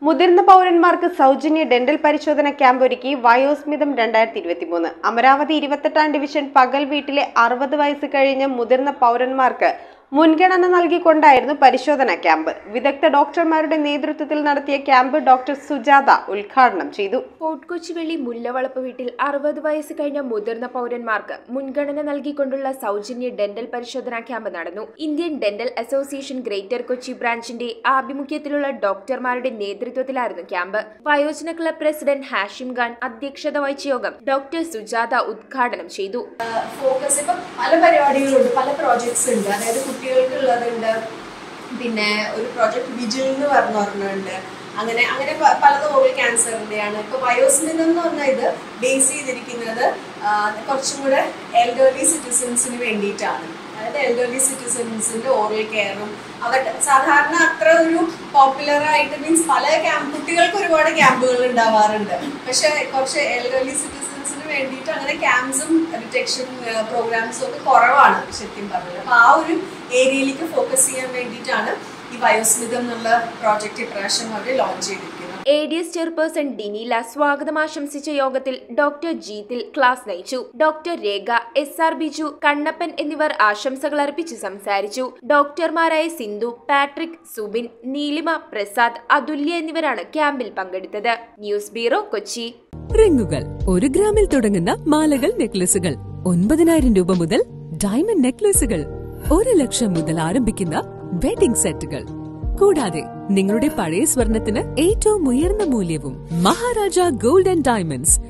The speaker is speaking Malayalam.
മുതിർന്ന പൗരന്മാർക്ക് സൗജന്യ ഡെന്റൽ പരിശോധന ക്യാമ്പ് ഒരുക്കി വയോസ്മിതം രണ്ടായിരത്തി ഇരുപത്തിമൂന്ന് അമരാവതി ഇരുപത്തെട്ടാം ഡിവിഷൻ പകൽ വീട്ടിലെ അറുപത് വയസ്സ് കഴിഞ്ഞ മുതിർന്ന പൗരന്മാർക്ക് മുൻഗണന നൽകിക്കൊണ്ടായിരുന്നു പരിശോധന ക്യാമ്പ് വിദഗ്ധ ഡോക്ടർമാരുടെ നേതൃത്വത്തിൽ നടത്തിയ ക്യാമ്പ് ഡോക്ടർ സുജാത ഉദ്ഘാടനം ചെയ്തു ഫോർട്ട് കൊച്ചുവേളി മുല്ലവളപ്പ് വീട്ടിൽ അറുപത് വയസ്സ് കഴിഞ്ഞ മുതിർന്ന പൗരന്മാർക്ക് മുൻഗണന നൽകിക്കൊണ്ടുള്ള സൗജന്യ ഡെന്റൽ പരിശോധനാ ക്യാമ്പ് നടന്നു Indian dental association greater Kochi ബ്രാഞ്ചിന്റെ ആഭിമുഖ്യത്തിലുള്ള ഡോക്ടർമാരുടെ നേതൃത്വത്തിലായിരുന്നു ക്യാമ്പ് വയോജന ക്ലബ് പ്രസിഡന്റ് ഹാഷിം ഖാൻ അധ്യക്ഷത വഹിച്ച യോഗം ഡോക്ടർ സുജാത ഉദ്ഘാടനം ചെയ്തു ഫോക്കസ് ഇപ്പം പല പരിപാടികളുണ്ട് പല പ്രോജക്ട്സ് ഉണ്ട് അതായത് കുട്ടികൾക്കുള്ളതുണ്ട് പിന്നെ ഒരു പ്രോജക്റ്റ് വിജിൽ എന്ന് പറഞ്ഞ ഒരെണ്ണമുണ്ട് അങ്ങനെ അങ്ങനെ പ- പലതും ഓറൽ ക്യാൻസറിന്റെയാണ് ഇപ്പൊ ബയോസ്മിൻ എന്ന് പറഞ്ഞ ഇത് ബേസ് ചെയ്തിരിക്കുന്നത് ആ, കുറച്ചും കൂടെ എൽഡർലി സിറ്റിസൺസിന് വേണ്ടിയിട്ടാണ് അതായത് എൽഡർലി സിറ്റിസൺസിന്റെ ഓറൽ കെയറും അവരുടെ സാധാരണ അത്ര ഒരു പോപ്പുലർ ആയിട്ട് മീൻസ് പല ക്യാമ്പ് കുട്ടികൾക്ക് ഒരുപാട് ക്യാമ്പുകൾ ഉണ്ടാവാറുണ്ട് പക്ഷെ കുറച്ച് എൽഡർലി സിറ്റിസൺസിന് വേണ്ടിയിട്ട് അങ്ങനെ ക്യാമ്പ്സും ഡിറ്റക്ഷൻ പ്രോഗ്രാംസും ഒക്കെ കുറവാണ് ശരിക്കും പറഞ്ഞത് അപ്പൊ ആ ഒരു ഏരിയയിലേക്ക് ഫോക്കസ് ചെയ്യാൻ വേണ്ടിയിട്ടാണ് ഈ ബയോസ്മിതം എന്നുള്ള പ്രോജക്റ്റ് ഇപ്രാവശ്യം അവർ ലോഞ്ച് ചെയ്തിരിക്കുന്നത് A D S chairperson Dineela സ്വാഗതം ആശംസിച്ച യോഗത്തിൽ ഡോക്ടർ ജീത്തിൽ ക്ലാസ് നയിച്ചു doctor Rekha S R Biju Kannappan എന്നിവർ ആശംസകൾ അർപ്പിച്ച് സംസാരിച്ചു ഡോക്ടർമാരായ സിന്ധു പാട്രിക് സുബിൻ നീലിമ പ്രസാദ് അതുല്യ എന്നിവരാണ് ക്യാമ്പിൽ പങ്കെടുത്തത് ന്യൂസ് ബ്യൂറോ കൊച്ചി റിങ്ങുകൾ ഒരു ഗ്രാമിൽ തുടങ്ങുന്ന മാലകൾ നെക്ലസുകൾ ഒൻപതിനായിരം രൂപ മുതൽ ഡയമണ്ട് നെക്ലസുകൾ ഒരു ലക്ഷം മുതൽ ആരംഭിക്കുന്ന വെഡിംഗ് സെറ്റുകൾ കൂടാതെ നിങ്ങളുടെ പഴയ സ്വർണത്തിന് ഏറ്റവും ഉയർന്ന മൂല്യവും മഹാരാജ ഗോൾഡ് ആൻഡ് ഡയമണ്ട്സ്